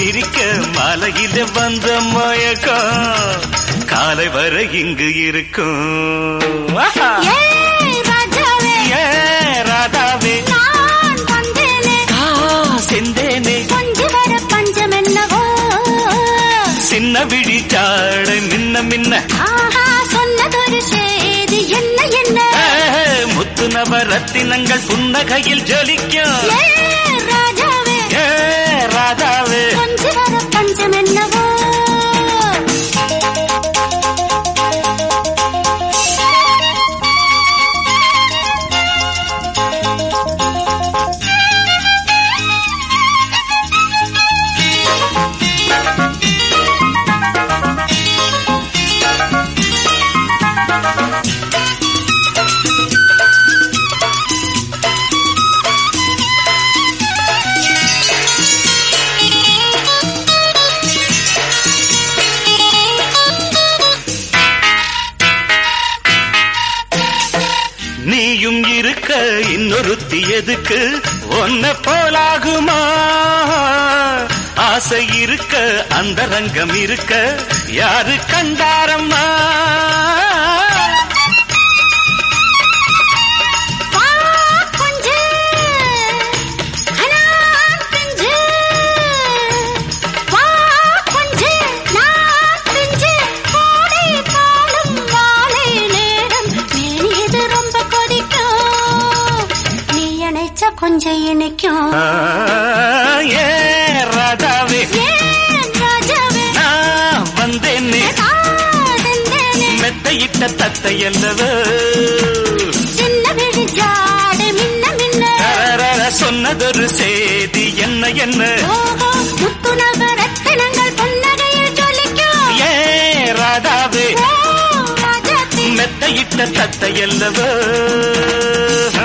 சிரிக்க மாலையில வந்த மயக்கம் காலை வரை இங்கு இருக்கும் ஆஹா! ஏ ராஜாவே ஏ ராதாவே நான் வந்தேனே ஆ, செந்தேனே கொஞ்சி வர பஞ்சம் என்னவோ சின்ன விழி சாட மின்ன மின்ன ஆஹா சொன்னதொரு செய்தி என்ன என்ன ஏ, முத்து நவரத்தினங்கள் புன்னகையில் ஜொலிக்கும் ஏ ராஜாவே ஏ ராதாவே கொஞ்சி வர பஞ்சம் என்னவோ நீயும் இருக்க இன்னொருத்தி எதுக்கு ஒன்ன போலாகுமா ஆசை இருக்க அந்த ரங்கம் இருக்க யாரு கண்டாரம்மா வா கொஞ்சு அனா பிஞ்சு வா கொஞ்சு நான் பிஞ்சு கோடை காலம் மாலை நேரம் மேனி இது ரொம்ப கொதிக்கும் நீ இணைச்ச கொஞ்சம் இணைக்கும் ஆ, ஏ ராதாவே ஏன் ராஜாவே நான் வந்தேனே காதந்தேனே மெத்தையிட்ட தத்தை அல்லவோ சின்ன விழி ஜாடு மின்ன மின்ன தரரர சொன்னதொரு செய்தி என்ன என்ன ஓஹோ முத்து நவரத்தினங்கள் புன்னகையில் ஜொலிக்கும் ஏ ராதாவே ஓ ராஜாத்தி மெத்தையிட்ட தத்தை அல்லவோ